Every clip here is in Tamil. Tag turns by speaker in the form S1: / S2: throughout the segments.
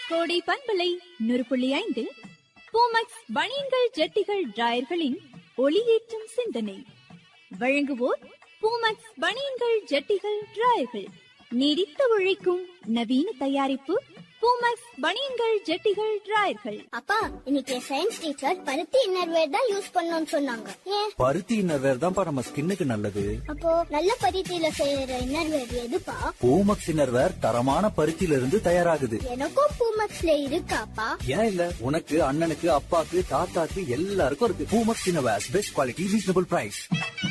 S1: கோடை பண்பலை நூறு புள்ளி ஐந்து பூமக்ஸ் பனியன்கள் ஜட்டிகள் டிராயர்களின் ஒளியேற்றும் சிந்தனை வழங்குவோர் பூமக்ஸ் பனியன்கள் ஜட்டிகள் டிராயர்கள் நீடித்து உழைக்கும் நவீன தயாரிப்பு பூமக்ஸ் பனியன்கள் ஜட்டிகள் டிராயர்கள்
S2: அப்பா இன்னைக்கு சயின்ஸ் டீச்சர் பருத்தி இன்னர்வேர் தான் யூஸ் பண்ணணும்னு சொன்னாங்க ஏன்
S3: பருத்தி இன்னர்வேர் தான்ப்பா நம்ம ஸ்கின்னுக்கு நல்லது
S2: அப்போ நல்ல பருத்தியில செய்யற இன்னர்வேர் எதுப்பா
S3: பூமக்ஸ் இன்னர்வேர் தரமான பருத்தியில இருந்து தயாராகுது
S2: எனக்கும் பூமக்ஸ்ல இருக்காப்பா
S3: ஏன் இல்ல உனக்கு அண்ணனுக்கு அப்பாக்கு தாத்தாக்கு எல்லாருக்கும் இருக்கு Poomex innerwear best quality reasonable price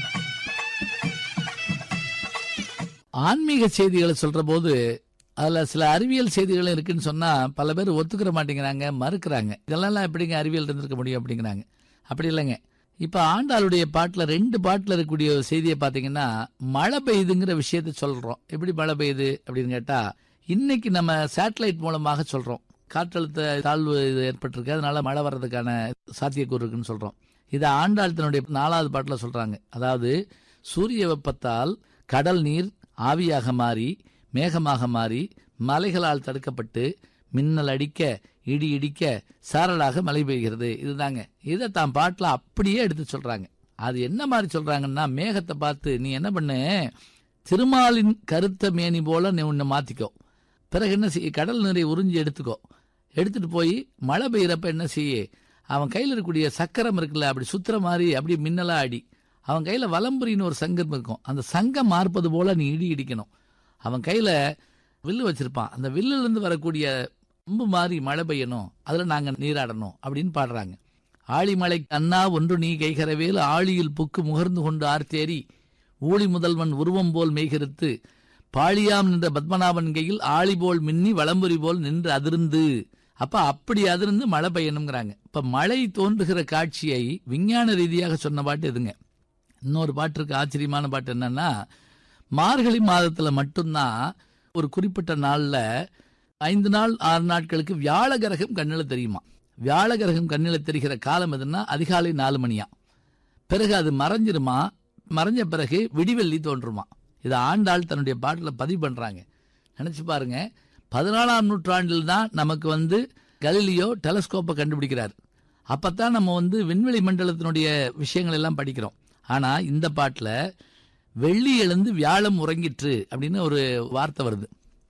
S4: ஆன்மீக செய்திகளை சொல்ற போது அதுல சில அறிவியல் செய்திகள் இருக்குன்னு சொன்னா பல பேர் ஒத்துக்கிற மாட்டேங்கிறாங்க மறுக்கிறாங்க இதெல்லாம் எப்படிங்க அறிவியல் இருந்திருக்க முடியும் அப்படிங்கிறாங்க அப்படி இல்லைங்க இப்ப ஆண்டாளுடைய பாட்டுல ரெண்டு பாட்டுல இருக்கக்கூடிய ஒரு செய்தியை பாத்தீங்கன்னா மழை பெய்யுதுங்கிற விஷயத்த சொல்றோம் எப்படி மழை பெய்யுது அப்படின்னு கேட்டா இன்னைக்கு நம்ம சேட்டலைட் மூலமாக சொல்றோம் காற்றழுத்த தாழ்வு இது ஏற்பட்டிருக்கு அதனால மழை வர்றதுக்கான சாத்தியக்கூறு இருக்குன்னு சொல்றோம் இதை ஆண்டாள் தன்னுடைய நாலாவது பாட்டுல சொல்றாங்க அதாவது சூரிய வெப்பத்தால் கடல் நீர் ஆவியாக மாறி மேகமாக மாறி மலைகளால் தடுக்கப்பட்டு மின்னல் அடிக்க இடி இடிக்க சாரலாக மழை பெய்கிறது இதுதாங்க இதை தான் பாட்டில் அப்படியே எடுத்து சொல்றாங்க அது என்ன மாதிரி சொல்றாங்கன்னா மேகத்தை பார்த்து நீ என்ன பண்ணு திருமாலின் கருத்த மேனி போல நீ உன்னை மாத்திக்கோ பிறகு என்ன செய்ய கடல் நீரை உறிஞ்சி எடுத்துக்கோ எடுத்துட்டு போய் மழை பெய்யறப்ப என்ன செய்ய அவன் கையில் இருக்கக்கூடிய சக்கரம் இருக்குல்ல அப்படி சுத்துற மாதிரி அப்படி மின்னலா அடி அவன் கையில வலம்புரின்னு ஒரு சங்கம் இருக்கும் அந்த சங்கம் மார்ப்பது போல நீ இடி இடிக்கணும் அவன் கையில வில்லு வச்சிருப்பான் அந்த வில்லுல இருந்து வரக்கூடிய அம்பு மாதிரி மழை பெய்யணும் அதுல நாங்க நீராடணும் அப்படின்னு பாடுறாங்க ஆழிமலை அண்ணா ஒன்று நீ கைகரவேல் ஆழியில் புக்கு முகர்ந்து கொண்டு ஆர்த்தேரி ஊழி முதல்வன் உருவம் போல் மெய்கருத்து பாழியாம் நின்ற பத்மநாபன் கையில் ஆழி போல் மின்னி வளம்புரி போல் நின்று அதிர்ந்து அப்ப அப்படி அதிர்ந்து மழை பெய்யணுங்கிறாங்க இப்ப மழை தோன்றுகிற காட்சியை விஞ்ஞான ரீதியாக சொன்ன பாட்டு எதுங்க இன்னொரு பாட்டு இருக்கு ஆச்சரியமான பாட்டு என்னன்னா மார்கழி மாதத்துல மட்டும்தான் ஒரு குறிப்பிட்ட நாள்ல ஐந்து நாள் ஆறு நாட்களுக்கு வியாழ கிரகம் கண்ணில தெரியுமா வியாழ கிரகம் கண்ணில தெரிகிற காலம் எதுன்னா அதிகாலை நாலு மணியா பிறகு அது மறைஞ்சிருமா மறைஞ்ச பிறகு விடிவெள்ளி தோன்றுமா இதை ஆண்டாள் தன்னுடைய பாட்டில் பதிவு பண்றாங்க நினைச்சு பாருங்க பதினாலாம் நூற்றாண்டில் தான் நமக்கு வந்து கலிலியோ டெலஸ்கோப்பை கண்டுபிடிக்கிறார் அப்பத்தான் நம்ம வந்து விண்வெளி மண்டலத்தினுடைய விஷயங்கள் எல்லாம் படிக்கிறோம் ஆனா இந்த பாட்டில் வெள்ளி எழுந்து வியாழம் உறங்கிற்று அப்படின்னு ஒரு வார்த்தை வருது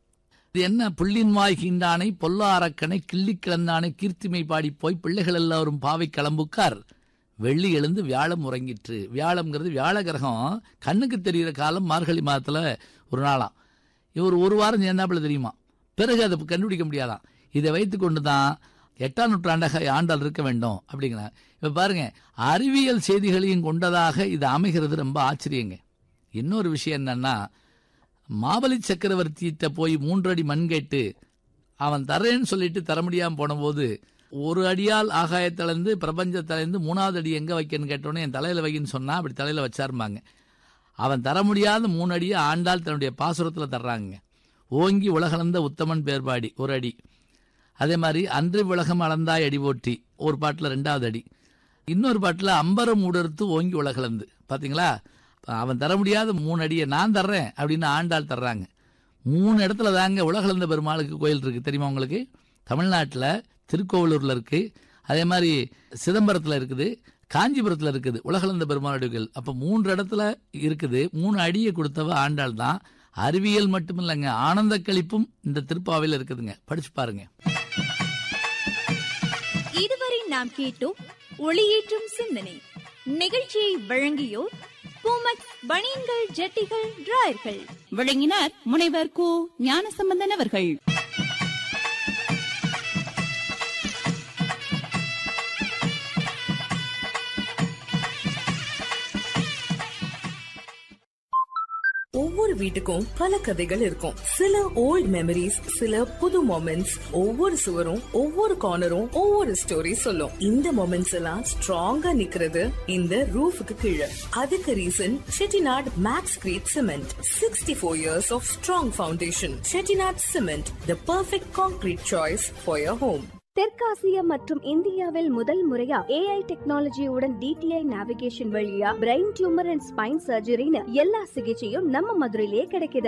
S4: இது என்ன புள்ளின் வாய் கீண்டானை பொல்லா அரக்கனை கிள்ளி கிளந்தானை கீர்த்திமை பாடி போய் பிள்ளைகள் எல்லாரும் பாவை கிளம்புக்கார் வெள்ளி எழுந்து வியாழம் உறங்கிற்று வியாழம்ங்கிறது வியாழ கிரகம் கண்ணுக்கு தெரிகிற காலம் மார்கழி மாதத்துல ஒரு நாளாம் இவர் ஒரு வாரம் சேர்ந்தாப்புல தெரியுமா பிறகு அதை கண்டுபிடிக்க முடியாதாம் இதை வைத்துக்கொண்டு தான் எட்டாம் நூற்றாண்டாக ஆண்டாள் இருக்க வேண்டும் அப்படிங்கிறாங்க இப்ப பாருங்க அறிவியல் செய்திகளையும் கொண்டதாக இது அமைகிறது ரொம்ப ஆச்சரியங்க இன்னொரு விஷயம் என்னன்னா மாபலி சக்கரவர்த்தியிட்ட போய் மூன்று அடி மண் கேட்டு அவன் தரேன்னு சொல்லிட்டு தர முடியாம போனபோது ஒரு அடியால் ஆகாயத்திலேருந்து பிரபஞ்சத்திலேருந்து மூணாவது அடி எங்க வைக்கன்னு கேட்டோன்னே என் தலையில வைன்னு சொன்னா அப்படி தலையில வச்சாருமாங்க அவன் தர முடியாத மூணு அடியை ஆண்டாள் தன்னுடைய பாசுரத்துல தர்றாங்க ஓங்கி உலகளந்த உத்தமன் பேர்பாடி ஒரு அடி அதே மாதிரி அன்று உலகம் அளந்தாய் அடி போட்டி ஒரு பாட்டுல ரெண்டாவது அடி இன்னொரு பாட்டுல அம்பரம் உடர்த்து ஓங்கி உலகளந்து பாத்தீங்களா அவன் தர முடியாத மூணு அடியை நான் தர்றேன் அப்படின்னு ஆண்டாள் தர்றாங்க மூணு இடத்துல தாங்க உலகளந்த பெருமாளுக்கு கோயில் இருக்கு தெரியுமா உங்களுக்கு தமிழ்நாட்டில் திருக்கோவிலூர்ல இருக்கு அதே மாதிரி சிதம்பரத்தில் இருக்குது காஞ்சிபுரத்தில் இருக்குது உலகளந்த பெருமாளுடைய கோயில் அப்போ மூன்று இடத்துல இருக்குது மூணு அடியை கொடுத்தவ ஆண்டாள் தான் அறிவியல் மட்டும் இல்லைங்க ஆனந்த கழிப்பும் இந்த திருப்பாவையில் இருக்குதுங்க படிச்சு பாருங்க
S1: இதுவரை நாம் கேட்டோம் ஒளியேற்றும் சிந்தனை நிகழ்ச்சியை வழங்கியோர் பூமக்ஸ் பனியன்கள் ஜட்டிகள் டிராயர்கள்
S5: வழங்கினார் முனைவர் கு ஞானசம்பந்தன் அவர்கள்
S6: ஒவ்வொரு வீட்டுக்கும் பல கதைகள் இருக்கும் சில ஓல்ட் மெமரிஸ் சில புது மொமெண்ட்ஸ் ஒவ்வொரு சுவரும் ஒவ்வொரு கார்னரும் ஒவ்வொரு ஸ்டோரி சொல்லும் இந்த மொமெண்ட்ஸ் எல்லாம் ஸ்ட்ராங்கா நிக்கிறது இந்த ரூஃபுக்கு கீழே அதுக்கு reason Chettinad Maxcrete cement sixty four years of strong foundation Chettinad cement the perfect concrete choice for your home
S7: தெற்காசியா மற்றும் இந்தியாவில் முதல் முறையா ஏஐ டெக்னாலஜியுடன் டிடிஐ நேவிகேஷன் வழியா பிரெயின் டியூமர் அண்ட் ஸ்பைன் சர்ஜரின்னு எல்லா சிகிச்சையும் நம்ம மதுரையிலேயே கிடைக்குது